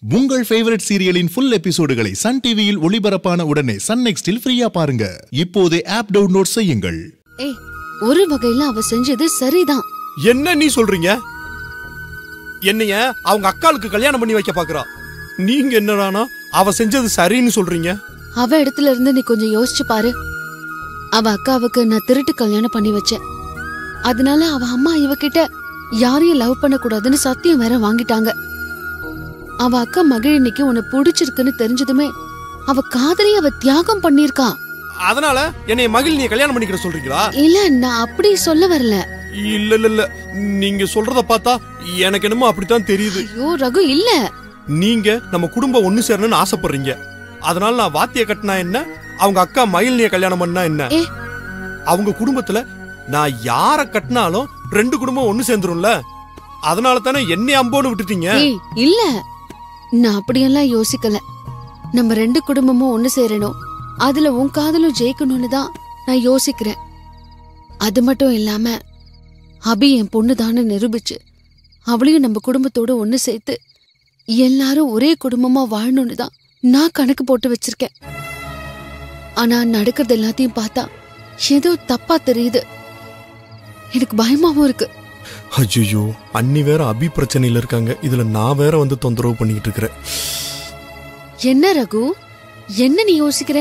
உங்கள் ஃபேவரட் சீரியலின் ஃபுல் எபிசோடுகளை சன் டிவியில் ஒளிபரப்பான உடனே சன் நெக்ஸ்டில் ஃப்ரீயா பாருங்க இப்போதே ஆப் டவுன்லோட் செய்யுங்கள் ஏய் ஒரு வகையில அவ செஞ்சது சரிதான் என்ன நீ சொல்றீங்க என்னைய அவங்க அக்காளுக்கு கல்யாணம் பண்ணி வைக்க பாக்குறா நீங்க என்னடானா அவ செஞ்சது சரின்னு சொல்றீங்க அவ இடத்துல இருந்து நீ கொஞ்சம் யோசிச்சு பாரு அவ அக்காவுக்கு நான் திருட்டு கல்யாணம் பண்ணி வச்சேன் அதனால அவ அம்மா இவகிட்ட யாரையும் லவ் பண்ண கூடாதுன்னு சத்தியம் வேற வாங்கிட்டாங்க அவ அக்கா மகிழினிக்கு உன்னை பிடிச்சிருக்குன்னு தெரிஞ்சதுமே அவ காதலி அவ தியாகம் பண்ணிருக்கா அதனால என்னைய மகிழ் நீ கல்யாணம் பண்ணிக்கிற சொல்றீங்களா இல்ல நான் அப்படி சொல்ல வரல இல்ல இல்ல இல்ல நீங்க சொல்றத பார்த்தா எனக்கு என்னமோ அப்படித்தான் தெரியுது ஐயோ ரகு இல்ல நீங்க நம்ம குடும்பம் ஒண்ணு சேரணும்னு ஆசைப்படுறீங்க அதனால நான் வாத்திய கட்டினா என்ன அவங்க அக்கா மயில்னிய கல்யாணம் பண்ணா என்ன ஏ. அவங்க குடும்பத்துல நான் யார கட்டினாலும் ரெண்டு குடும்பம் ஒண்ணு சேர்ந்துரும்ல அதனால தானே என்னை அம்போன்னு விட்டுட்டீங்க ஏய் இல்ல நான் அப்படியெல்லாம் யோசிக்கல நம்ம ரெண்டு குடும்பமும் ஒண்ணு சேரணும் அதுல உன் காதலும் ஜெயிக்கணும்னு தான் நான் யோசிக்கிறேன் அது மட்டும் இல்லாம அபி என் பொண்ணுதான்னு நிரூபிச்சு அவளையும் நம்ம குடும்பத்தோட ஒண்ணு சேர்த்து எல்லாரும் ஒரே குடும்பமா வாழணும்னு தான் நான் கணக்கு போட்டு வச்சிருக்கேன் ஆனா நடக்கிறது எல்லாத்தையும் பார்த்தா ஏதோ தப்பா தெரியுது எனக்கு பயமாவும் இருக்கு ஐயோ அண்ணி வேற அபி பிரச்சனையில இருக்காங்க இதுல நான் வேற வந்து தொந்தரவு பண்ணிக்கிட்டு இருக்கிறேன் என்ன ரகு என்ன நீ யோசிக்கிற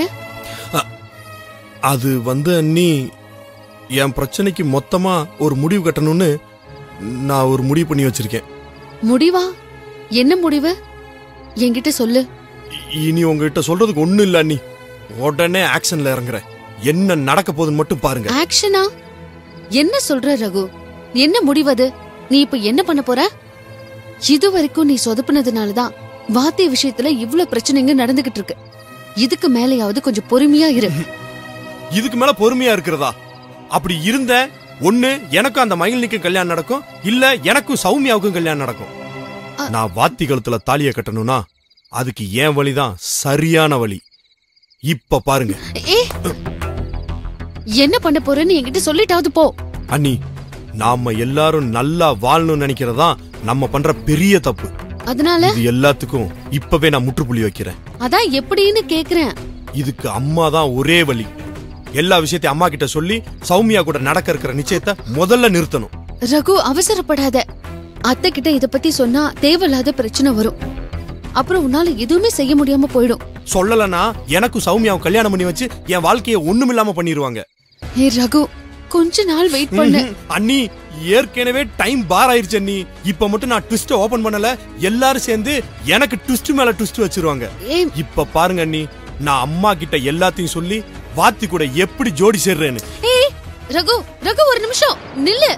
அது வந்து அண்ணி என் பிரச்சனைக்கு மொத்தமா ஒரு முடிவு கட்டணும்னு நான் ஒரு முடிவு பண்ணி வச்சிருக்கேன் முடிவா என்ன முடிவு என்கிட்ட சொல்லு இ- இனி உங்ககிட்ட சொல்றதுக்கு ஒண்ணும் இல்ல அண்ணி உடனே ஆக்ஷன்ல இறங்குறேன் என்ன நடக்க போகுதுன்னு மட்டும் பாருங்க ஆக்ஷனா என்ன சொல்ற ரகு என்ன முடிவது நீ இப்ப என்ன பண்ண போற இது வரைக்கும் நீ சொதப்புனதுனாலதான் வாத்திய விஷயத்துல இவ்ளோ பிரச்சனைங்க நடந்துகிட்டு இருக்கு இதுக்கு மேலயாவது கொஞ்சம் பொறுமையா இரு இதுக்கு மேல பொறுமையா இருக்கிறதா அப்படி இருந்த ஒண்ணு எனக்கும் அந்த மயில்னிக்கும் கல்யாணம் நடக்கும் இல்ல எனக்கும் சௌமியாவுக்கும் கல்யாணம் நடக்கும் அ- நான் வாத்தி கழுத்துல தாலிய கட்டணும்னா அதுக்கு ஏன் வழிதான் சரியான வழி இப்ப பாருங்க ஏ என்ன பண்ண போறேன்னு என்கிட்ட சொல்லிட்டாவது போ அண்ணி நாம எல்லாரும் நல்லா வாழணும்னு நினைக்கிறதா நம்ம பண்ற பெரிய தப்பு அதனால இது எல்லாத்துக்கும் இப்பவே நான் முற்றுப்புள்ளி வைக்கிறேன் அதான் எப்படின்னு கேக்குறேன் இதுக்கு அம்மா தான் ஒரே வழி எல்லா விஷயத்தையும் அம்மா கிட்ட சொல்லி சௌமியா கூட நடக்க இருக்கிற நிச்சயத்தை முதல்ல நிறுத்தணும் ரகு அவசரப்படாத அத்தை கிட்ட இத பத்தி சொன்னா தேவையில்லாத பிரச்சனை வரும் அப்புறம் உன்னால எதுவுமே செய்ய முடியாம போயிடும் சொல்லலனா எனக்கும் சௌமியாவும் கல்யாணம் பண்ணி வச்சு என் வாழ்க்கைய ஒண்ணுமில்லாம பண்ணிடுவாங்க ஏ ரகு கொஞ்ச நாள் வெயிட் பண்ணு ம்ஹும். அண்ணி ஏற்கனவே டைம் பார் ஆயிருச்சு அண்ணி இப்ப மட்டும் நான் ட்விஸ்ட ஓபன் பண்ணல எல்லாரும் சேர்ந்து எனக்கு ட்விஸ்ட் மேல ட்விஸ்ட் வச்சிருவாங்க ஏ இப்ப பாருங்க அண்ணி நான் அம்மா கிட்ட எல்லாத்தையும் சொல்லி வாத்தி கூட எப்படி ஜோடி சேர்றேன்னு ஏய் ரகு ரகு ஒரு நிமிஷம் நில்லு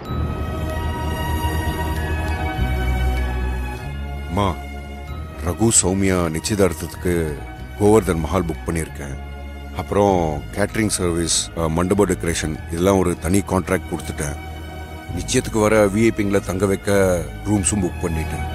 அம்மா ரகு சௌமியா நிச்சயதார்த்தத்துக்கு கோவர்தன் மஹால் புக் பண்ணியிருக்கேன் அப்புறம் கேட்ரிங் சர்வீஸ் மண்டப டெக்கரேஷன் இதெல்லாம் ஒரு தனி கான்ட்ராக்ட் கொடுத்துட்டேன் நிச்சயத்துக்கு வர விஐபிங்களை தங்க வைக்க ரூம்ஸும் புக் பண்ணிட்டேன்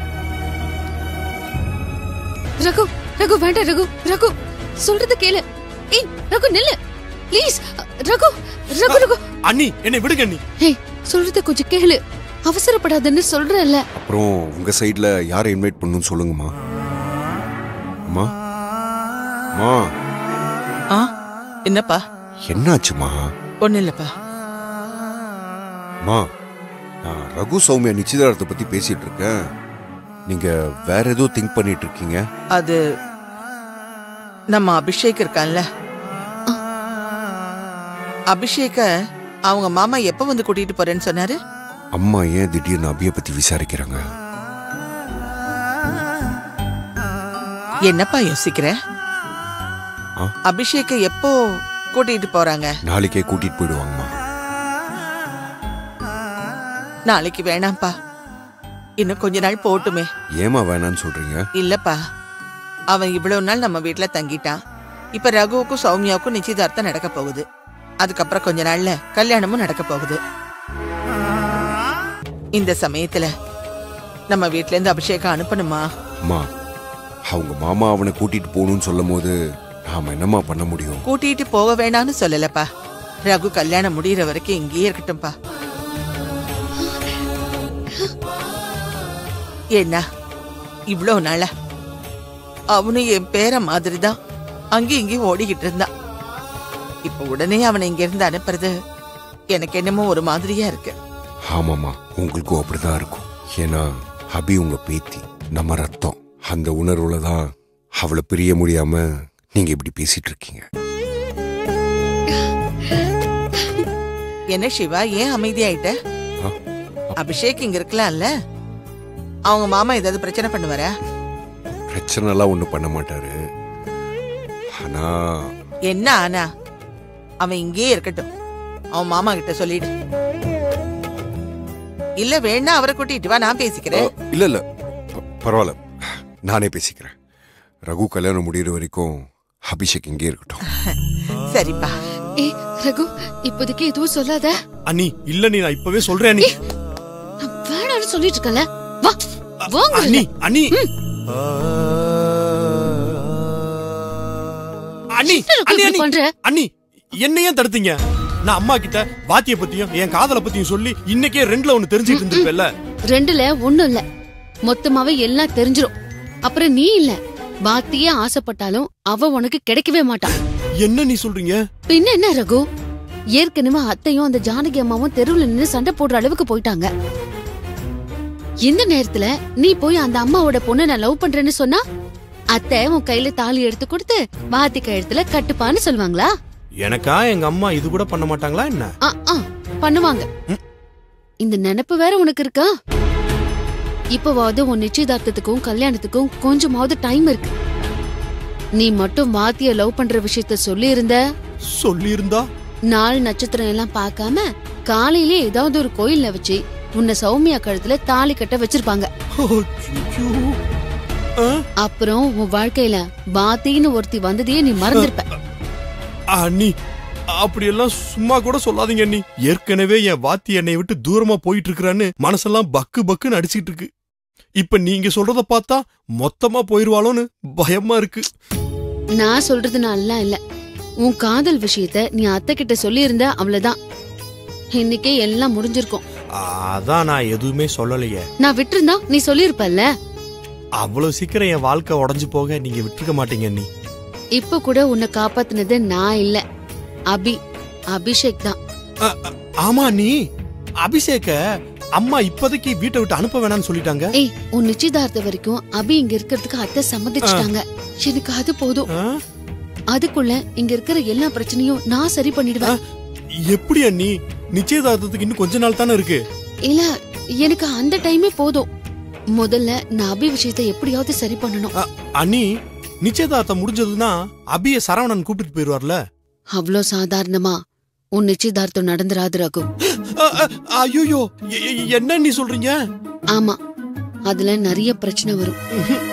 ரகு ரகு வேண்டாம் ரகு ரகு சொல்றது கேளு ஏய் ரகு நில்லு ப்ளீஸ் ரகு ரகு ரகு அண்ணி என்னை விடுங்க அண்ணி ஏய் சொல்றது கொஞ்சம் கேளு அவசரப்படாதன்னு சொல்றேன்ல அப்புறம் உங்க சைடில் யாரை இன்வைட் பண்ணணும்னு சொல்லுங்கம்மா அம்மா அம்மா ஆ என்னப்பா என்னாச்சுமா ஒண்ணு இல்லப்பா அம்மா நான் ரகு சௌமியா நிச்சயதார்த்தத்தை பத்தி பேசிட்டு இருக்கேன் நீங்க வேற ஏதோ திங்க் பண்ணிட்டு இருக்கீங்க அது நம்ம அபிஷேக் இருக்கான்ல அபிஷேக்க அவங்க மாமா எப்ப வந்து கூட்டிட்டு போறேன்னு சொன்னாரு அம்மா ஏன் திடீர்னு அபியை பத்தி விசாரிக்கிறாங்க என்னப்பா யோசிக்கிற ஆ? அபிஷேக்க எப்போ கூட்டிட்டு போறாங்க நாளைக்கே கூட்டிட்டு போயிடுவாங்கம்மா நாளைக்கு வேணாம்ப்பா இன்னும் கொஞ்ச நாள் போட்டுமே ஏமா வேணான்னு சொல்றீங்க இல்லப்பா அவன் இவ்வளவு நாள் நம்ம வீட்ல தங்கிட்டான் இப்ப ரகுவுக்கும் சௌமியாவுக்கும் நிச்சயதார்த்தம் நடக்க போகுது அதுக்கப்புறம் கொஞ்ச நாள்ல கல்யாணமும் நடக்க போகுது இந்த சமயத்துல நம்ம வீட்ல இருந்து அபிஷேகம் அனுப்பணுமா அம்மா அவங்க மாமா அவனை கூட்டிட்டு போகணும்னு சொல்லும் போது நாம என்னம்மா பண்ண முடியும் கூட்டிட்டு போக வேணாம்னு சொல்லலப்பா ரகு கல்யாணம் முடியற வரைக்கும் இங்கேயே இருக்கட்டும்பா என்ன இவ்வளவு நாளா அவனும் என் பேர மாதிரிதான் அங்கேயும் இங்கேயும் ஓடிக்கிட்டு இருந்தான் இப்ப உடனே அவனை இங்க இருந்து அனுப்புறது எனக்கு என்னமோ ஒரு மாதிரியா இருக்கு ஆமாம்மா உங்களுக்கும் அப்படிதான் இருக்கும் ஏன்னா அபி உங்க பேத்தி நம்ம ரத்தம் அந்த உணர்வுல தான் அவளை பிரிய முடியாம நீங்க இப்படி பேசிட்டு இருக்கீங்க என்ன சிவா ஏன் அமைதியாயிட்ட ஆ, அபிஷேக் இங்க இருக்கலாம்ல அவங்க மாமா ஏதாவது பிரச்சனை பண்ணுவாரா பிரச்சனை எல்லாம் ஒண்ணும் பண்ண மாட்டாரு ஆனா என்ன ஆனா அவன் இங்கேயே இருக்கட்டும் அவன் மாமா கிட்ட சொல்லிடு இல்ல வேணா அவரை கூட்டிட்டு வா நான் பேசிக்கிறேன் அ, இல்ல இல்ல ப- பரவாயில்ல நானே பேசிக்கிறேன் ரகு கல்யாணம் முடியிற வரைக்கும் அபிஷேக் இங்கே இருக்கட்டும் சரிப்பா ஏய் ரகு இப்போதைக்கு எதுவும் சொல்லாத அண்ணி இல்ல நீ நான் இப்பவே சொல்றேன் அண்ணி நான் வேணாம்னு சொல்லிட்டு இருக்கல வா வாங்க அண்ணி அண்ணி அண்ணி என்ன அண்ணி இப்படி அண்ணி பண்ற? அண்ணி என்ன ஏன் தடுத்தீங்க நான் அம்மா கிட்ட வாத்திய பத்தியும் என் காதல பத்தியும் சொல்லி இன்னைக்கே ரெண்டுல ஒண்ணு தெரிஞ்சுட்டு இருந்திருப்பேல்ல ரெண்டுல ஒண்ணும் இல்ல மொத்தமாவே எல்லாம் தெரிஞ்சிரும் அப்புறம் நீ இல்ல பாத்தியே ஆசைப்பட்டாலும் அவ உனக்கு கிடைக்கவே மாட்டான் என்ன நீ சொல்றீங்க பின்ன என்ன ரகு ஏற்கனவே அத்தையும் அந்த ஜானகி அம்மாவும் தெருவுல நின்னு சண்டை போடுற அளவுக்கு போயிட்டாங்க இந்த நேரத்துல நீ போய் அந்த அம்மாவோட பொண்ணை நான் லவ் பண்றேன்னு சொன்னா அத்தை உன் கையில தாலி எடுத்து கொடுத்து வாத்தி கழுத்துல கட்டுப்பான்னு சொல்லுவாங்களா எனக்கா எங்க அம்மா இது கூட பண்ண மாட்டாங்களா என்ன ஆ, ஆ, பண்ணுவாங்க இந்த நினைப்பு வேற உனக்கு இருக்கா இப்பவாவது உன் நிச்சயதார்த்தத்துக்கும் கல்யாணத்துக்கும் கொஞ்சமாவது டைம் இருக்கு நீ மட்டும் வாத்திய லவ் பண்ற விஷயத்த சொல்லி இருந்த சொல்லி இருந்தா நாள் நட்சத்திரம் எல்லாம் பார்க்காம காலையிலே ஏதாவது ஒரு கோயில்ல வச்சு உன்னை சௌமியா கழுத்துல தாலி கட்ட வச்சிருப்பாங்க அப்புறம் உன் வாழ்க்கையில பாத்தின்னு ஒருத்தி வந்ததையே நீ மறந்திருப்ப அண்ணி அப்படியெல்லாம் சும்மா கூட சொல்லாதீங்க அண்ணி ஏற்கனவே என் வாத்தி என்னை விட்டு தூரமா போயிட்டு இருக்கிறான்னு மனசெல்லாம் பக்கு பக்குன்னு அடிச்சிட்டு இருக்கு இப்ப நீங்க சொல்றத பார்த்தா மொத்தமா போயிருவாளோன்னு பயமா இருக்கு நான் சொல்றது நல்லா இல்ல உன் காதல் விஷயத்த நீ அத்தை கிட்ட சொல்லி இருந்த அவ்வளவுதான் இன்னைக்கே எல்லாம் முடிஞ்சிருக்கும் அதான் நான் எதுவுமே சொல்லலையே நான் விட்டிருந்தா நீ சொல்லிருப்பல்ல அவ்வளவு சீக்கிரம் என் வாழ்க்கை உடைஞ்சு போக நீங்க விட்டுருக்க மாட்டீங்க அண்ணி இப்ப கூட உன்னை காப்பாத்துனது நான் இல்ல அபி அபிஷேக் தான் அ, அ, ஆமா நீ அபிஷேக்க அம்மா இப்போதைக்கு வீட்டை விட்டு அனுப்ப வேணாம்னு சொல்லிட்டாங்க ஏய் உன் நிச்சயதார்த்தம் வரைக்கும் அபி இங்க இருக்கிறதுக்கு அத்தை சம்மதிச்சிட்டாங்க எனக்கு அது போதும் ஆ? அதுக்குள்ள இங்க இருக்கிற எல்லா பிரச்சனையும் நான் சரி பண்ணிடுவேன் எப்படி அண்ணி நிச்சயதார்த்தத்துக்கு இன்னும் கொஞ்ச நாள் தானே இருக்கு இல்ல எனக்கு அந்த டைமே போதும் முதல்ல நான் அபி விஷயத்தை எப்படியாவது சரி பண்ணணும் அ, அண்ணி நிச்சயதார்த்தம் முடிஞ்சதுன்னா அபிய சரவணன் கூப்பிட்டு போயிருவார்ல அவ்ளோ சாதாரணமா உன் நிச்சயதார்த்தம் நடந்துராது ரகு ஐயோ என்ன நீ சொல்றீங்க ஆமா அதுல நிறைய பிரச்சனை வரும் ம்ஹும்.